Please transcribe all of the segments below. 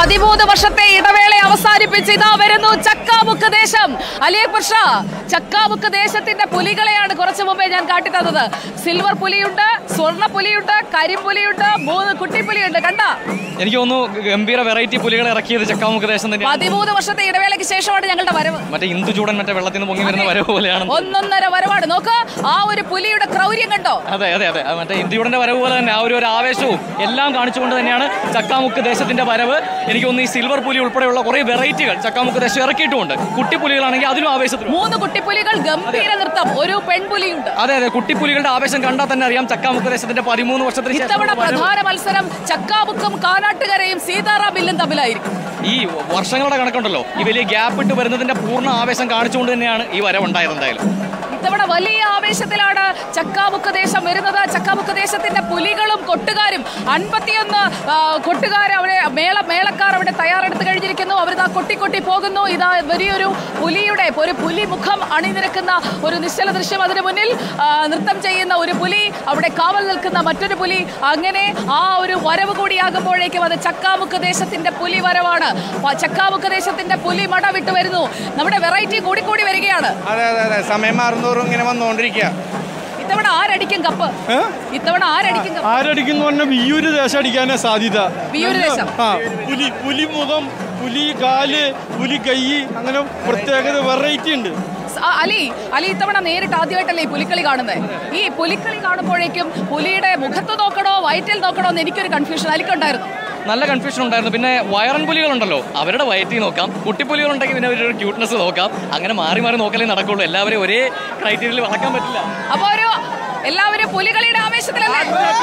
പതിമൂന്ന് വർഷത്തെ ഇടവേള അവസാനിപ്പിച്ച് ഇതാ വരുന്നു ചക്കാമുക്ക് ദേശം അലിയ പുഷ ചക്കാമുക്ക് ദേശത്തിന്റെ പുലികളെയാണ് കുറച്ചു മുമ്പേ ഞാൻ കാട്ടിത്തന്നത് സിൽവർ പുലിയുണ്ട് സ്വർണ്ണ പുലിയുണ്ട് കരിമ്പുലിയുണ്ട് മൂന്ന് കുട്ടിപ്പുലിയുണ്ട് കണ്ട എനിക്ക് തോന്നുന്നു ഗംഭീര വെറൈറ്റി പുലികളെ ഇറക്കിയത് ചക്കാമുക്ക് ദേശം തന്നെയാണ് പതിമൂന്ന് വർഷത്തെ ഇടവേളയ്ക്ക് ശേഷമാണ് ഞങ്ങളുടെ വരവ് മറ്റേ ഇന്ദു ചൂടൻ മറ്റേ വെള്ളത്തിൽ നിന്ന് പൊങ്ങി വരുന്ന വരവ് പോലെയാണ് ഒന്നൊന്നര വരവാണ് നോക്ക് ആ ഒരു പുലിയുടെ ക്രൗര്യം കണ്ടോ അതെ അതെ അതെ അത് മറ്റേ ഇന്ത്യയുടെ വരവ് പോലെ തന്നെ ആ ഒരു ഒരു ആവേശവും എല്ലാം കാണിച്ചുകൊണ്ട് തന്നെയാണ് ചക്കാമുക്ക് ദേശത്തിന്റെ വരവ് എനിക്ക് തോന്നുന്നു ഈ സിൽവർ പുലി ഉൾപ്പെടെയുള്ള കുറെ വെറൈറ്റികൾ ചക്കാമുക്ക് ദേശം ഇറക്കിയിട്ടുമുണ്ട് കുട്ടിപ്പുലികളാണെങ്കിൽ അതിലും ആവേശത്തിലും മൂന്ന് കുട്ടിപ്പുലികൾ ഗംഭീര നൃത്തം ഒരു പെൺപുലിയുണ്ട് അതെ അതെ കുട്ടിപ്പുലികളുടെ ആവേശം കണ്ടാൽ തന്നെ അറിയാം ചക്കാമുക്ക് ദേശത്തിന്റെ പതിമൂന്ന് വർഷത്തിന് ശേഷം ഇത്തവണ പ്രധാന മത്സരം ചക്കാമുക്കും കാനാട്ടുകരയും സീതാറാം ബില്ലും തമ്മിലായിരിക്കും ഈ വർഷങ്ങളുടെ കണക്കുണ്ടല്ലോ ഈ വലിയ ഗ്യാപ്പ് ഇട്ട് വരുന്നതിന്റെ പൂർണ്ണ ആവേശം കാണിച്ചുകൊണ്ട് തന്നെയാണ് ഈ വരവ് ഉണ്ടായത് എന്തായാലും ഇത്തവണ വലിയ ആവേശത്തിലാണ് ചക്കാമുക്ക് ദേശം വരുന്നത് ചക്കാമുക്ക് ദേശത്തിന്റെ പുലികളും കൊട്ടുകാരും അൻപത്തിയൊന്ന് ആ, കൊട്ടുകാർ അവിടെ മേള മേളക്കാർ അവിടെ തയ്യാറെടുത്ത് കഴിഞ്ഞിരിക്കുന്നു അവരിതാ കൊട്ടി കൊട്ടി പോകുന്നു ഇതാ വലിയൊരു പുലിയുടെ ഒരു പുലി മുഖം അണിനിരക്കുന്ന ഒരു നിശ്ചല ദൃശ്യം അതിന് മുന്നിൽ ആ, നൃത്തം ചെയ്യുന്ന ഒരു പുലി അവിടെ കാവൽ നിൽക്കുന്ന മറ്റൊരു പുലി അങ്ങനെ ആ ഒരു വരവ് കൂടിയാകുമ്പോഴേക്കും അത് ചക്കാമുക്ക് ദേശത്തിന്റെ പുലി വരവാണ് പ- ചക്കാമുക്ക് ദേശത്തിന്റെ പുലി മട വിട്ടു വരുന്നു നമ്മുടെ വെറൈറ്റി കൂടിക്കൂടി വരികയാണ് അതെ അതെ അതെ സമയം മാറുന്നോറും ഇങ്ങനെ വന്നുകൊണ്ടിരിക്കുക ഇത്തവണ ആരടിക്കും കപ്പ് ഇത്തവണ ആരടിക്കും കപ്പ് ആരടിക്കുന്ന പറഞ്ഞ വിയ്യൂര് ദേശം അടിക്കാനാ സാധ്യത വിയ്യൂര് ദേശം? ആ പുലി പുലി മുഖം പുലി കാല് പുലി കൈ അങ്ങനെ പ്രത്യേകത വെറൈറ്റി ഉണ്ട് സ- ആ, അലി അലി ഇത്തവണ നേരിട്ട് ആദ്യമായിട്ടല്ലേ ഈ പുലിക്കളി കാണുന്നത് ഈ പുലിക്കളി കാണുമ്പോഴേക്കും പുലിയുടെ മുഖത്ത് നോക്കണോ വയറ്റിൽ നോക്കണോ എന്ന് എനിക്കൊരു കൺഫ്യൂഷൻ അലിക്കുണ്ടായിരുന്നു നല്ല കൺഫ്യൂഷൻ ഉണ്ടായിരുന്നു പിന്നെ വയറൻ പുലികളുണ്ടല്ലോ അവരുടെ വയറ്റിൽ നോക്കാം കുട്ടിപ്പുലികൾ ഉണ്ടെങ്കിൽ പിന്നെ അവരുടെ ക്യൂട്ട്നെസ് നോക്കാം അങ്ങനെ മാറി മാറി നോക്കലേ നടക്കുള്ളൂ എല്ലാവരെയും ഒരേ ക്രൈറ്റീരിയയിൽ വളർക്കാൻ പറ്റില്ല അപ്പൊ ഒരു എല്ലാവരും പുലികളിയുടെ ആവേശത്തിലല്ലേ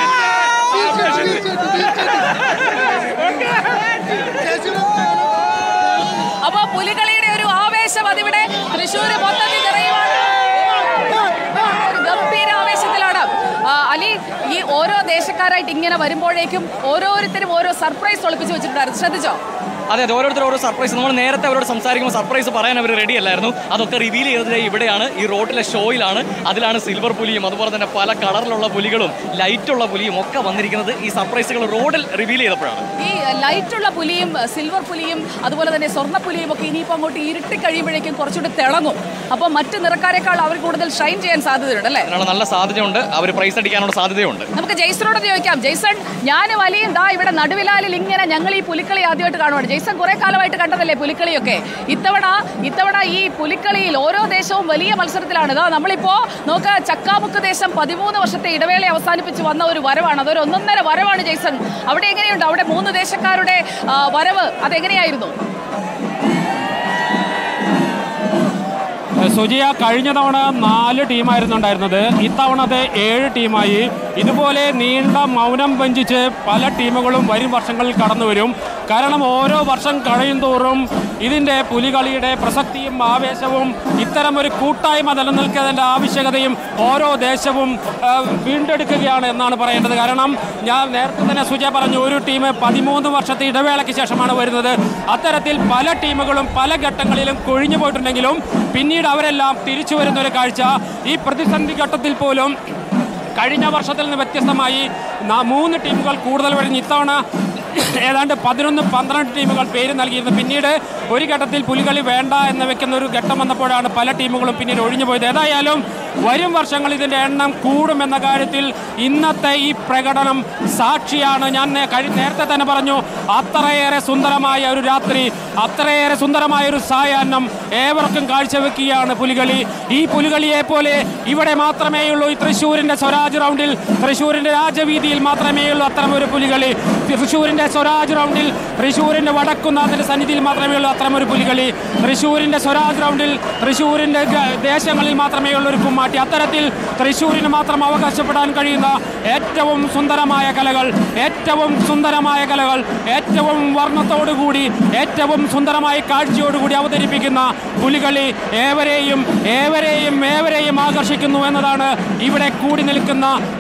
അപ്പൊ പുലികളിയുടെ ഒരു ആവേശം അതിവിടെ തൃശ്ശൂര് മൊത്തത്തിൽ നിറയുവാണ് ഒരു ഗംഭീര ആവേശത്തിലാണ് ആ, അലി ഈ ഓരോ ദേശക്കാരായിട്ട് ഇങ്ങനെ വരുമ്പോഴേക്കും ഓരോരുത്തരും ഓരോ സർപ്രൈസ് ഒളിപ്പിച്ച് വെച്ചിട്ടുണ്ടായിരുന്നു ശ്രദ്ധിച്ചോ അതെ അതെ ഓരോരുത്തർ ഓരോ സർപ്രൈസ് നമ്മൾ നേരത്തെ അവരോട് സംസാരിക്കുമ്പോൾ സർപ്രൈസ് പറയാൻ അവർ റെഡി അല്ലായിരുന്നു അതൊക്കെ റിവീൽ ചെയ്തത് ഇവിടെയാണ് ഈ റോഡിലെ ഷോയിലാണ് അതിലാണ് സിൽവർ പുലിയും അതുപോലെ തന്നെ പല കളറിലുള്ള പുലികളും ലൈറ്റുള്ള പുലിയും ഒക്കെ വന്നിരിക്കുന്നത് ഈ സർപ്രൈസുകൾ റോഡിൽ റിവീൽ ചെയ്തപ്പോഴാണ് ഈ ലൈറ്റുള്ള പുലിയും സിൽവർ പുലിയും അതുപോലെ തന്നെ സ്വർണ്ണ പുലിയും ഒക്കെ ഇനിയിപ്പോൾ അങ്ങോട്ട് ഇരുട്ടി കഴിയുമ്പോഴേക്കും കുറച്ചുകൂടി തിളങ്ങും അപ്പോൾ മറ്റ് നിറക്കാരെക്കാൾ അവർ കൂടുതൽ ഷൈൻ ചെയ്യാൻ സാധ്യതയുണ്ട് അല്ലേ അതിനുള്ള നല്ല സാധ്യതയുണ്ട് അവർ പ്രൈസ് അടിക്കാനുള്ള സാധ്യതയുണ്ട് നമുക്ക് ജയ്സണോട് ചോദിക്കാം ജയ്സൺ ഞാനും അലിയും ദാ ഇവിടെ നടുവിലാലിൽ ഇങ്ങനെ ഞങ്ങൾ ഈ പുലിക്കളി ആദ്യമായിട്ട് കാണുവാണ് ജയ്സൺ കുറെ കാലമായിട്ട് കണ്ടതല്ലേ പുലിക്കളിയൊക്കെ ഇത്തവണ ഇത്തവണ ഈ പുലിക്കളിയിൽ ഓരോ ദേശവും വലിയ മത്സരത്തിലാണ് ഇതാ നമ്മളിപ്പോ നോക്ക് ചക്കാമുക്ക് ദേശം പതിമൂന്ന് വർഷത്തെ ഇടവേള അവസാനിപ്പിച്ച് വന്ന ഒരു വരവാണ് അതൊരു ഒന്നൊന്നര വരവാണ് ജയ്സൺ അവിടെ എങ്ങനെയുണ്ട് അവിടെ മൂന്ന് ദേശക്കാരുടെ ആ, വരവ് അതെങ്ങനെയായിരുന്നു സുജിയ കഴിഞ്ഞ തവണ നാല് ടീമായിരുന്നു ഉണ്ടായിരുന്നത് ഇത്തവണ അത് ഏഴ് ടീമായി ഇതുപോലെ നീണ്ട മൗനം വഞ്ചിച്ച് പല ടീമുകളും വരും വർഷങ്ങളിൽ കടന്നു വരും കാരണം ഓരോ വർഷം കഴിയും തോറും ഇതിൻ്റെ പുലികളിയുടെ പ്രസക്തിയും ആവേശവും ഇത്തരം ഒരു കൂട്ടായ്മ നിലനിൽക്കുന്നതിൻ്റെ ആവശ്യകതയും ഓരോ ദേശവും ആ, വീണ്ടെടുക്കുകയാണ് എന്നാണ് പറയേണ്ടത് കാരണം ഞാൻ നേരത്തെ തന്നെ സുജയ പറഞ്ഞു ഒരു ടീം പതിമൂന്ന് വർഷത്തെ ഇടവേളയ്ക്ക് ശേഷമാണ് വരുന്നത് അത്തരത്തിൽ പല ടീമുകളും പല ഘട്ടങ്ങളിലും കൊഴിഞ്ഞു പോയിട്ടുണ്ടെങ്കിലും പിന്നീട് അവരെല്ലാം തിരിച്ചു വരുന്ന ഒരു കാഴ്ച ഈ പ്രതിസന്ധി ഘട്ടത്തിൽ പോലും കഴിഞ്ഞ വർഷത്തിൽ നിന്ന് വ്യത്യസ്തമായി ന- മൂന്ന് ടീമുകൾ കൂടുതൽ കഴിഞ്ഞ് ഇത്തവണ ഏതാണ്ട് പതിനൊന്ന് പന്ത്രണ്ട് ടീമുകൾ പേര് നൽകിയിരുന്നു പിന്നീട് ഒരു ഘട്ടത്തിൽ പുലികളി വേണ്ട എന്ന് വെക്കുന്ന ഒരു ഘട്ടം വന്നപ്പോഴാണ് പല ടീമുകളും പിന്നീട് ഒഴിഞ്ഞു പോയത് ഏതായാലും വരും വർഷങ്ങൾ ഇതിൻ്റെ എണ്ണം കൂടുമെന്ന കാര്യത്തിൽ ഇന്നത്തെ ഈ പ്രകടനം സാക്ഷിയാണ് ഞാൻ നേ- കഴി- നേരത്തെ തന്നെ പറഞ്ഞു അത്രയേറെ സുന്ദരമായ ഒരു രാത്രി അത്രയേറെ സുന്ദരമായ ഒരു സായാഹ്നം ഏവർക്കും കാഴ്ചവെക്കുകയാണ് പുലികളി ഈ പുലികളിയെ പോലെ ഇവിടെ മാത്രമേ ഉള്ളൂ ഈ തൃശ്ശൂരിന്റെ സ്വരാജ് റൗണ്ടിൽ തൃശ്ശൂരിന്റെ രാജവീതിയിൽ മാത്രമേ ഉള്ളൂ അത്തരം ഒരു പുലികളി തൃശ്ശൂരിന്റെ സ്വരാജ് റൗണ്ടിൽ തൃശ്ശൂരിന്റെ വടക്കുന്നാഥന്റെ സന്നിധിയിൽ മാത്രമേ ഉള്ളൂ അത്തരം ഒരു പുലികളി തൃശ്ശൂരിന്റെ സ്വരാജ് റൗണ്ടിൽ തൃശ്ശൂരിന്റെ ഗ- ദേശങ്ങളിൽ മാത്രമേ ഉള്ളൂ ഒരു കുമ്മാട്ടി അത്തരത്തിൽ തൃശ്ശൂരിന് മാത്രം അവകാശപ്പെടാൻ കഴിയുന്ന ഏറ്റവും സുന്ദരമായ കലകൾ ഏറ്റവും സുന്ദരമായ കലകൾ ഏറ്റവും വർണ്ണത്തോടുകൂടി ഏറ്റവും സുന്ദരമായ കാഴ്ചയോടുകൂടി അവതരിപ്പിക്കുന്ന പുലികളി ഏവരെയും ഏവരെയും ഏവരെയും ആകർഷിക്കുന്നു എന്നതാണ് ഇവിടെ കൂടി നിൽക്കുന്ന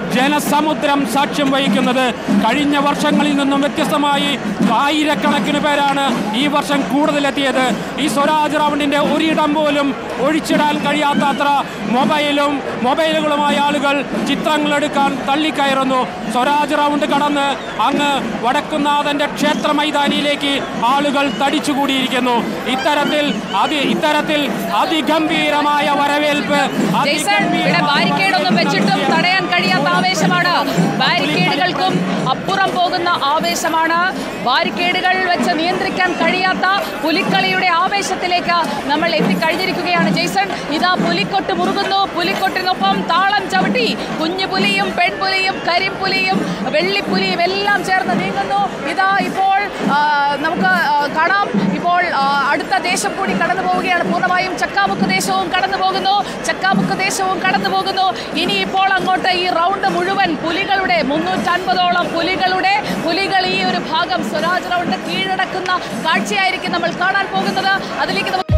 ജനസമുദ്രം സാക്ഷ്യം വഹിക്കുന്നത് കഴിഞ്ഞ വർഷങ്ങളിൽ നിന്നും വ്യത്യസ്തമായി ആയിരക്കണക്കിന് പേരാണ് ഈ വർഷം കൂടുതലെത്തിയത് ഈ സ്വരാജ് റൗണ്ടിന്റെ ഒരിടം പോലും ഒഴിച്ചിടാൻ കഴിയാത്ത അത്ര മൊബൈലും മൊബൈലുകളുമായ ആളുകൾ ചിത്രങ്ങൾ എടുക്കാൻ തള്ളിക്കയറുന്നു സ്വരാജ് റൗണ്ട് കടന്ന് അങ്ങ് വടക്കുന്നാഥന്റെ ക്ഷേത്ര മൈതാനിയിലേക്ക് ആളുകൾ തടിച്ചുകൂടിയിരിക്കുന്നു ഇത്തരത്തിൽ അതി ഇത്തരത്തിൽ അതിഗംഭീരമായ വരവേൽപ്പ് ജെയ്സൺ ഇവിടെ ബാരിക്കേഡ് ഒന്നും വെച്ചിട്ടും തടയാൻ കഴിയാത്ത ആവേശമാണ് ബാരിക്കേഡുകൾക്കും അപ്പുറം പോകുന്ന ആവേശമാണ് ബാരിക്കേഡുകൾ വെച്ച് നിയന്ത്രിക്കാൻ കഴിയാത്ത പുലിക്കളിയുടെ ആവേശത്തിലേക്ക് നമ്മൾ എത്തിക്കഴിഞ്ഞിരിക്കുകയാണ് ജെയ്സൺ ഇതാ പുലിക്കൊട്ട് മുറുകുന്നു പുലിക്കൊട്ടിനൊപ്പം താളം ചവിട്ടി കുഞ്ഞു പുലിയും പെൺപുലിയും കരിമ്പുലിയും വെള്ളിപ്പുലിയും എല്ലാം ചേർന്ന് നീങ്ങുന്നു ഇതാ ഇപ്പോൾ ആ, നമുക്ക് ആ, കാണാം ഇപ്പോൾ ആ, അടുത്ത ദേശം കൂടി കടന്നു പോവുകയാണ് പൂർണ്ണമായും ചക്കാമുക്ക് ദേശവും കടന്നു പോകുന്നു ചക്കാമുക്ക് ദേശവും കടന്നു പോകുന്നു ഇനി ഇപ്പോൾ അങ്ങോട്ട് ഈ റൗണ്ട് മുഴുവൻ പുലികളുടെ മുന്നൂറ്റൻപതോളം പുലികളുടെ പുലികൾ ഈ ഒരു ഭാഗം സ്വരാജ് റൗണ്ട് കീഴടക്കുന്ന കാഴ്ചയായിരിക്കും നമ്മൾ കാണാൻ പോകുന്നത് അതിലേക്ക് നമുക്ക്